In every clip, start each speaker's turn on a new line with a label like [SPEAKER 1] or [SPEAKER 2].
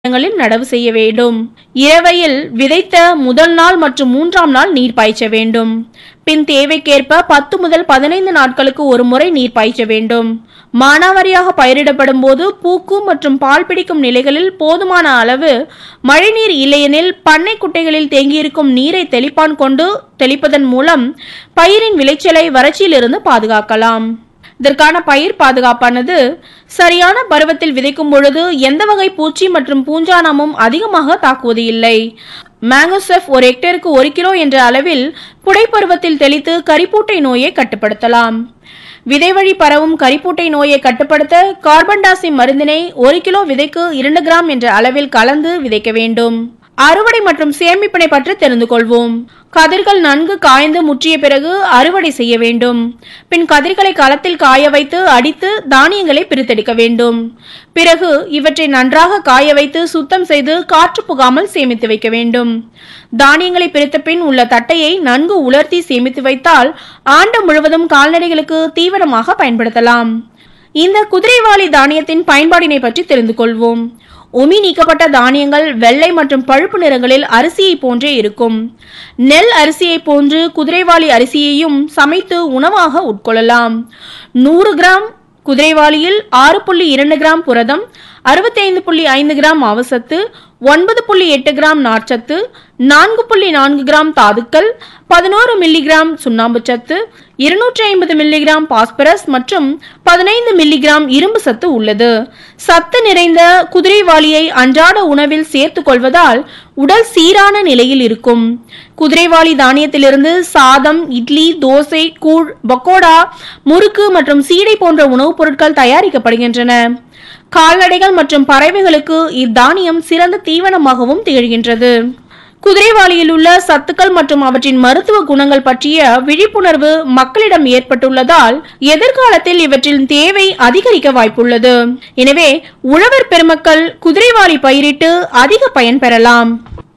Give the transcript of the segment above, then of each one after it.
[SPEAKER 1] இடங்களில் நடவு செய்ய வேண்டும் இரவையில் விதைத்த முதல் நாள் மற்றும் மூன்றாம் நாள் நீர் பாய்ச்ச வேண்டும் பின் தேவைக்கேற்ப பத்து முதல் பதினைந்து நாட்களுக்கு ஒரு முறை நீர் பாய்ச்ச வேண்டும் மானாவாரியாக பயிரிடப்படும் போது பூக்கும் மற்றும் பால் பிடிக்கும் நிலைகளில் போதுமான அளவு மழைநீர் இல்லையெனில் பண்ணை குட்டைகளில் தேங்கியிருக்கும் நீரை தெளிப்பான் கொண்டு தெளிப்பதன் மூலம் பயிரின் விளைச்சலை வறட்சியிலிருந்து பாதுகாக்கலாம் இதற்கான பயிர் பாதுகாப்பானது சரியான பருவத்தில் விதைக்கும் பொழுது எந்த வகை பூச்சி மற்றும் பூஞ்சானமும் அதிகமாக தாக்குவது இல்லை மேங்கோசெஃப் ஒரு ஹெக்டேருக்கு ஒரு கிலோ என்ற அளவில் புடைப்பருவத்தில் தெளித்து கரிப்பூட்டை நோயை கட்டுப்படுத்தலாம் விதைவழி பரவும் கரிப்பூட்டை நோயை கட்டுப்படுத்த கார்பன் டாசி மருந்தினை ஒரு கிலோ விதைக்கு இரண்டு கிராம் என்ற அளவில் கலந்து விதைக்க வேண்டும் அறுவடை மற்றும் சேமிப்பினை பற்றி தெரிந்து கொள்வோம் கதிர்கள் நன்கு காய்ந்து முற்றிய பிறகு அறுவடை செய்ய வேண்டும் பின் கதிர்களை களத்தில் காய வைத்து அடித்து தானியங்களை பிரித்தெடுக்க வேண்டும் பிறகு இவற்றை நன்றாக காய வைத்து சுத்தம் செய்து காற்று புகாமல் சேமித்து வைக்க வேண்டும் தானியங்களை பிரித்த பின் உள்ள தட்டையை நன்கு உலர்த்தி சேமித்து வைத்தால் ஆண்டு முழுவதும் கால்நடைகளுக்கு தீவனமாக பயன்படுத்தலாம் இந்த குதிரைவாலி தானியத்தின் பயன்பாடினை பற்றி தெரிந்து கொள்வோம் உமி நீக்கப்பட்ட தானியங்கள் வெள்ளை மற்றும் பழுப்பு நிறங்களில் அரிசியை போன்றே இருக்கும் நெல் அரிசியை போன்று குதிரைவாலி அரிசியையும் சமைத்து உணவாக உட்கொள்ளலாம் நூறு கிராம் குதிரைவாலியில் ஆறு புள்ளி இரண்டு கிராம் புரதம் அறுபத்தைந்து புள்ளி ஐந்து கிராம் மாவுசத்து ஒன்பது புள்ளி எட்டு கிராம் நார்ச்சத்து நான்கு புள்ளி நான்கு கிராம் தாதுக்கள் பதினோரு மில்லிகிராம் சுண்ணாம்பு சத்து இருநூற்றி ஐம்பது மில்லிகிராம் பாஸ்பரஸ் மற்றும் பதினைந்து மில்லிகிராம் இரும்பு சத்து உள்ளது சத்து நிறைந்த குதிரைவாலியை அன்றாட உணவில் சேர்த்துக் கொள்வதால் உடல் சீரான நிலையில் இருக்கும் குதிரைவாலி தானியத்திலிருந்து சாதம் இட்லி தோசை கூழ் பக்கோடா முறுக்கு மற்றும் சீடை போன்ற உணவுப் பொருட்கள் தயாரிக்கப்படுகின்றன கால்நடைகள் மற்றும் பறவைகளுக்கு இத்தானியம் சிறந்த தீவனமாகவும் திகழ்கின்றது குதிரைவாலியில் உள்ள சத்துக்கள் மற்றும் அவற்றின் மருத்துவ குணங்கள் பற்றிய விழிப்புணர்வு மக்களிடம் ஏற்பட்டுள்ளதால் எதிர்காலத்தில் இவற்றின் தேவை அதிகரிக்க வாய்ப்புள்ளது எனவே உழவர் பெருமக்கள் குதிரைவாலி பயிரிட்டு அதிக பயன் பெறலாம்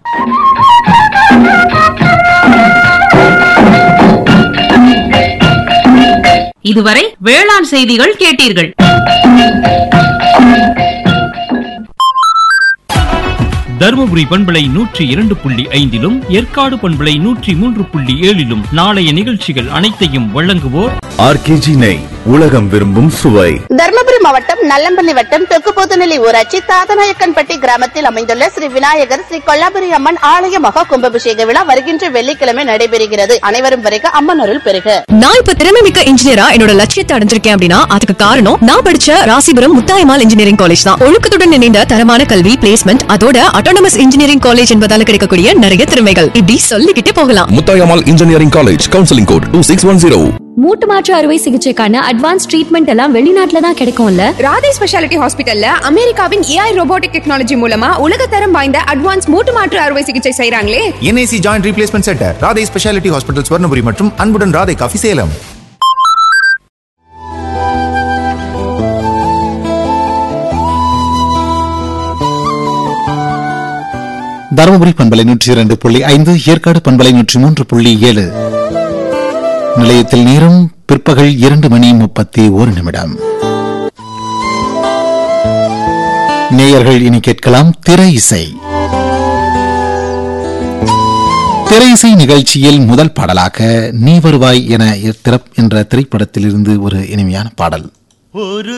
[SPEAKER 2] இதுவரை வேளாண் செய்திகள் கேட்டீர்கள்
[SPEAKER 3] தருமபுரி பண்பலை நூற்றி இரண்டு புள்ளி ஐந்திலும் ஏற்காடு பண்பலை நூற்றி மூன்று புள்ளி ஏழிலும் நாளைய நிகழ்ச்சிகள் அனைத்தையும் வழங்குவோர்
[SPEAKER 4] ஆர்கேஜி நெய் உலகம் விரும்பும் சுவை
[SPEAKER 5] தர்மபுரி மாவட்டம் நல்லம்பள்ளி வட்டம் தெற்குபோத்துநிலை ஊராட்சி தாதநாயக்கன்பட்டி கிராமத்தில் அமைந்துள்ள ஸ்ரீ விநாயகர் ஸ்ரீ கொல்லாபுரி அம்மன் ஆலய மகா கும்பாபிஷேக விழா வருகின்ற வெள்ளிக்கிழமை நடைபெறுகிறது அனைவரும் வரைக அம்மன் அருள் பெறுக
[SPEAKER 6] நான் இப்ப திறமை மிக்க இன்ஜினியரா என்னோட லட்சியத்தை அடைஞ்சிருக்கேன் அப்படின்னா அதுக்கு காரணம் நான் படிச்ச ராசிபுரம் முத்தாயமால் இன்ஜினியரிங் காலேஜ் தான் ஒழுக்கத்துடன் இணைந்த தரமான கல்வி பிளேஸ்மெண்ட் அதோட அட்டானமஸ் இன்ஜினியரிங் காலேஜ் என்பதால கிடைக்கக்கூடிய நிறைய திறமைகள் இப்படி சொல்லிக்கிட்டே போகலாம்
[SPEAKER 7] Muthayammal engineering college counselling code two six one zero
[SPEAKER 8] மூட்டு மாற்று அறுவை சிகிச்சைக்கான அட்வான்ஸ் ட்ரீட்மெண்ட் எல்லாம் வெளிநாட்டுல தான் கிடைக்கும்ல
[SPEAKER 9] ராதே ஸ்பெஷாலிட்டி ஹாஸ்பிட்டல்ல அமெரிக்காவின் ஏஐ ரோபோட்டிக் டெக்னாலஜி மூலமா உலகத்தரம் வாய்ந்த அட்வான்ஸ் மூட்டு மாற்று அறுவை சிகிச்சை செய்றாங்களே
[SPEAKER 10] NIC joint replacement centre Radhai speciality hospital Swarnapuri மற்றும் அன்புடன் ராதை காஃபி சேலம்
[SPEAKER 11] தருமபுரி பண்பலை நூற்றி இரண்டு புள்ளி ஐந்து ஏற்காடு பண்பலை நூற்றி மூன்று புள்ளி ஏழு நிலையத்தில் நேரம் பிற்பகல் இரண்டு மணி முப்பத்தி ஒரு நிமிடம் நேயர்கள் இனி கேட்கலாம் திரை இசை திரை இசை நிகழ்ச்சியில் முதல் பாடலாக நீ வருவாய் என திறப் என்ற திரைப்படத்திலிருந்து ஒரு இனிமையான பாடல்